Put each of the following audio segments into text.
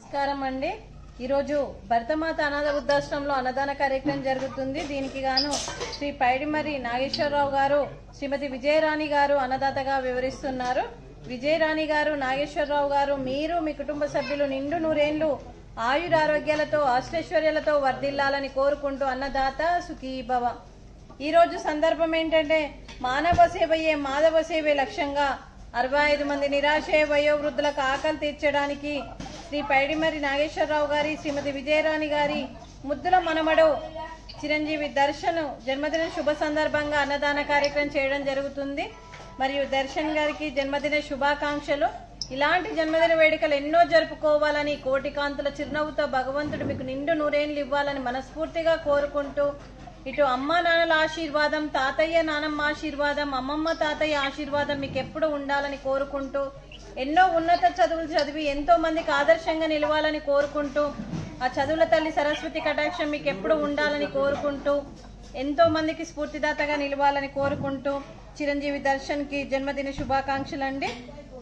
నమస్కారం అండి ఈరోజు భరతమాత అనాథ వృద్ధాశ్రమంలో అన్నదాన కార్యక్రమం జరుగుతుంది దీనికి గాను శ్రీ పైడిమరి నాగేశ్వరరావు గారు శ్రీమతి విజయరాణి గారు అన్నదాతగా వివరిస్తున్నారు విజయరాణి గారు నాగేశ్వరరావు గారు మీరు మీ కుటుంబ సభ్యులు నిండు నూరేళ్లు ఆయురారోగ్యాలతో అష్టైశ్వర్యాలతో వర్ధిల్లాలని కోరుకుంటూ అన్నదాత సుఖీ భవ ఈ రోజు సందర్భం ఏంటంటే మానవ సేవయే మాధవ సేవే లక్ష్యంగా అరవై ఐదు మంది నిరాశయ వయోవృద్ధులకు ఆకలి తీర్చడానికి శ్రీ పైడిమరి నాగేశ్వరరావు గారి శ్రీమతి విజయరాణి గారి ముద్దుల మనమడు చిరంజీవి దర్శన్ జన్మదిన శుభ సందర్భంగా అన్నదాన కార్యక్రమం చేయడం జరుగుతుంది మరియు దర్శన్ గారికి జన్మదిన శుభాకాంక్షలు ఇలాంటి జన్మదిన వేడుకలు ఎన్నో జరుపుకోవాలని కోటి కాంతుల చిరునవ్వుతో భగవంతుడు మీకు నిండు నూరేళ్లు ఇవ్వాలని మనస్ఫూర్తిగా కోరుకుంటూ ఇటు అమ్మ నాన్నల ఆశీర్వాదం తాతయ్య నానమ్మ ఆశీర్వాదం అమ్మమ్మ తాతయ్య ఆశీర్వాదం మీకు ఎప్పుడు ఉండాలని కోరుకుంటూ ఎన్నో ఉన్నత చదువులు చదివి ఎంతో మందికి ఆదర్శంగా నిలవాలని కోరుకుంటూ ఆ చదువుల తల్లి సరస్వతి కటాక్షం మీకు ఎప్పుడు ఉండాలని కోరుకుంటూ ఎంతో మందికి స్ఫూర్తిదాతగా నిలవాలని కోరుకుంటూ చిరంజీవి దర్శన్ కి జన్మదిన శుభాకాంక్షలు అండి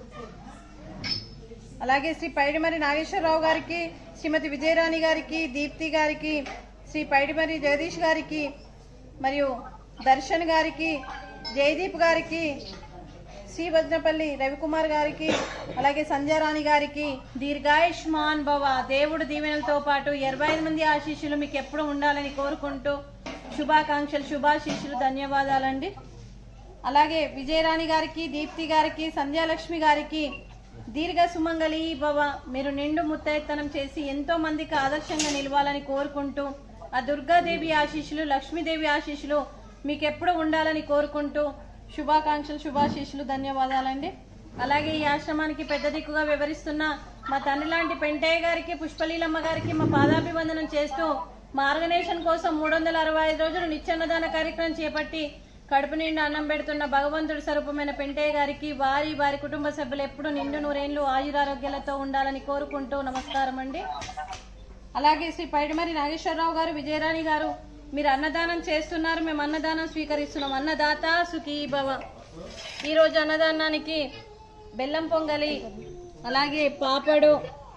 అలాగే శ్రీ పైడిమరి నాగేశ్వరరావు గారికి శ్రీమతి విజయరాణి గారికి దీప్తి గారికి శ్రీ పైడిమరి జగదీష్ గారికి మరియు దర్శన్ గారికి జయదీప్ గారికి శ్రీ వజ్రపల్లి రవికుమార్ గారికి అలాగే సంధ్యారాణి గారికి దీర్ఘాయుష్మాన్ భవ దేవుడు దీవెనలతో పాటు ఇరవై ఐదు మంది ఆశీస్సులు మీకు ఎప్పుడు ఉండాలని కోరుకుంటూ శుభాకాంక్షలు శుభాశీస్సులు ధన్యవాదాలండి అలాగే విజయరాణి గారికి దీప్తి గారికి సంధ్యాలక్ష్మి గారికి దీర్ఘ సుమంగళి భవ మీరు నిండు ముత్తైత్తనం చేసి ఎంతో మందికి ఆదర్శంగా నిలవాలని కోరుకుంటూ ఆ దుర్గాదేవి ఆశీస్సులు లక్ష్మీదేవి ఆశీస్సులు మీకు ఎప్పుడు ఉండాలని కోరుకుంటూ శుభాకాంక్షలు శుభాశీస్సులు ధన్యవాదాలండి అలాగే ఈ ఆశ్రమానికి పెద్ద దిక్కుగా వివరిస్తున్న మా తండ్రి లాంటి పెంటయ్య గారికి పుష్పలీలమ్మ గారికి మా పాదాభివందనం చేస్తూ మా ఆర్గనైజేషన్ కోసం మూడు వందల అరవై ఐదు రోజులు నిత్యాన్నదాన కార్యక్రమం చేపట్టి కడుపు నిండా అన్నం పెడుతున్న భగవంతుడి స్వరూపమైన పెంటయ్య గారికి వారి వారి కుటుంబ సభ్యులు ఎప్పుడు నిండు నూరేళ్లు ఆయురారోగ్యాలతో ఉండాలని కోరుకుంటూ నమస్కారం అండి అలాగే శ్రీ పైడిమరి నాగేశ్వరరావు గారు విజయరాణి గారు మీరు అన్నదానం చేస్తున్నారు మేము అన్నదానం స్వీకరిస్తున్నాం అన్నదాత సుఖీ భవ ఈ రోజు అన్నదానానికి బెల్లం పొంగలి అలాగే పాపడు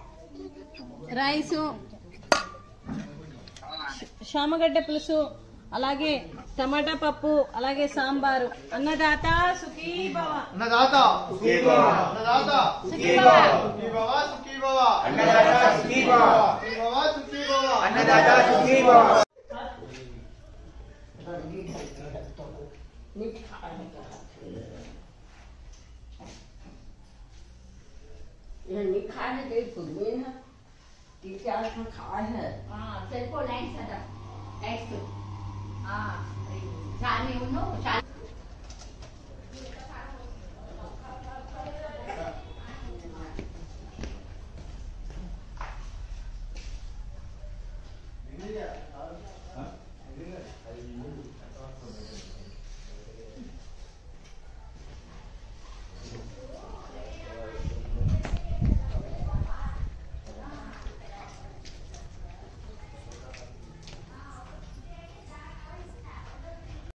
రైసు శామగడ్డ పులుసు అలాగే టమాటా పప్పు అలాగే సాంబారు అన్నదాత సుఖీ భవ అన్నదాత సుఖీ భవ. అన్నదాత సుఖీ భవ. సుఖీ భవ సుఖీ భవ అన్నదాత సుఖీ భవ. సుఖీ భవ సుఖీ భవ అన్నదాత సుఖీ భవ. 你看着这滚滚呢，底下他卡下来。 Ah, se po lengst ada. Lengst tu. Ah, sana yun no. Sana.